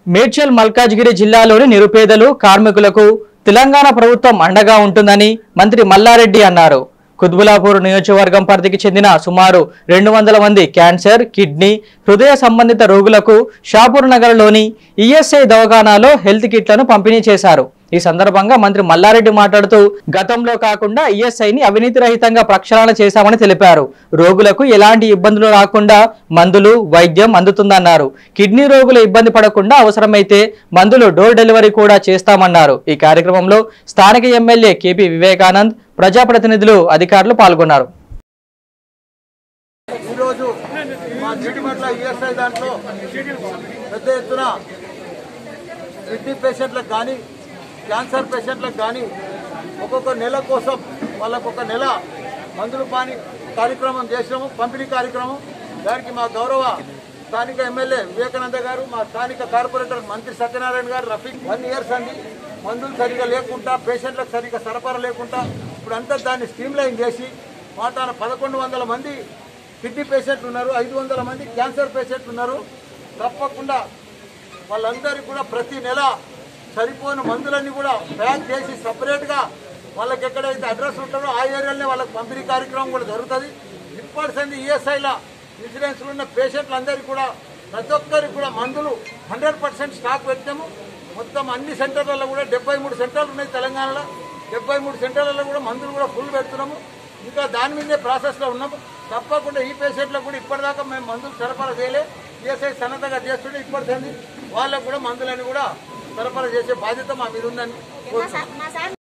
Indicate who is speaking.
Speaker 1: మేడ్చల్ మల్కాజ్గిరి జిల్లాలోని నిరుపేదలు కార్మికులకు తెలంగాణ ప్రభుత్వం అండగా ఉంటుందని మంత్రి మల్లారెడ్డి అన్నారు కుత్బులాపూర్ నియోజకవర్గం పరిధికి చెందిన సుమారు రెండు వందల మంది క్యాన్సర్ కిడ్నీ హృదయ సంబంధిత రోగులకు షాపూర్ నగర్లోని ఈఎస్ఐ దవాఖానాలో హెల్త్ కిట్లను పంపిణీ చేశారు ఈ సందర్భంగా మంత్రి మల్లారెడ్డి మాట్లాడుతూ గతంలో కాకుండా ఈఎస్ఐని అవినీతి రహితంగా ప్రక్షాళన చేశామని తెలిపారు రోగులకు ఎలాంటి ఇబ్బందులు రాకుండా మందులు వైద్యం అందుతుందన్నారు కిడ్నీ రోగులు ఇబ్బంది పడకుండా అవసరమైతే మందులు డోర్ డెలివరీ కూడా చేస్తామన్నారు ఈ కార్యక్రమంలో స్థానిక ఎమ్మెల్యే కేపీ వివేకానంద్ ప్రజాప్రతినిధులు అధికారులు పాల్గొన్నారు
Speaker 2: ఈరోజు మా జీడిమట్ల ఈఎస్ఐ దాంట్లో పెద్ద ఎత్తున కిడ్నీ పేషెంట్లకు కానీ క్యాన్సర్ పేషెంట్లకు కానీ ఒక్కొక్క నెల కోసం వాళ్ళకు ఒక నెల మందులు పాని కార్యక్రమం చేసినాము పంపిణీ కార్యక్రమం దానికి మా గౌరవ స్థానిక ఎమ్మెల్యే వివేకానంద గారు మా స్థానిక కార్పొరేటర్ మంత్రి సత్యనారాయణ గారు రఫీక్ వన్ ఇయర్స్ అండి మందులు సరిగా లేకుండా పేషెంట్లకు సరిగా సరఫరా లేకుండా ఇప్పుడు అంతా దాన్ని స్ట్రీమ్లైన్ చేసి మా తాను పదకొండు వందల మంది కిడ్నీ పేషెంట్లు ఉన్నారు ఐదు వందల మంది క్యాన్సర్ పేషెంట్లు ఉన్నారు తప్పకుండా వాళ్ళందరికీ కూడా ప్రతి నెల సరిపోయిన మందులన్నీ కూడా ప్యాక్ చేసి సపరేట్గా వాళ్ళకి ఎక్కడైతే అడ్రస్ ఉంటుందో ఆ ఏరియాలోనే వాళ్ళకి పంపిణీ కార్యక్రమం కూడా జరుగుతుంది ఇప్పటి సంది ఈఎస్ఐల ఇన్సూరెన్స్ ఉన్న పేషెంట్లందరికీ కూడా ప్రతి ఒక్కరికి కూడా మందులు హండ్రెడ్ పర్సెంట్ స్టాక్ పెట్టాము మొత్తం అన్ని సెంటర్లలో కూడా డెబ్బై మూడు సెంటర్లు ఉన్నాయి తెలంగాణలో డెబ్బై మూడు సెంటర్లలో కూడా మందులు కూడా ఫుల్ పెడుతున్నాము ఇంకా దాని మీదే ప్రాసెస్లో ఉన్నాము తప్పకుండా ఈ పేషెంట్లకు కూడా ఇప్పటిదాకా మేము మందులు సరఫరా చేయలే ఈఎస్ఐ సన్నద్ధంగా చేస్తుంటే ఇప్పటిదండి వాళ్ళకు కూడా మందులని కూడా సరఫరా చేసే బాధ్యత మా మీద ఉందని కోరుతున్నాం
Speaker 3: మా సార్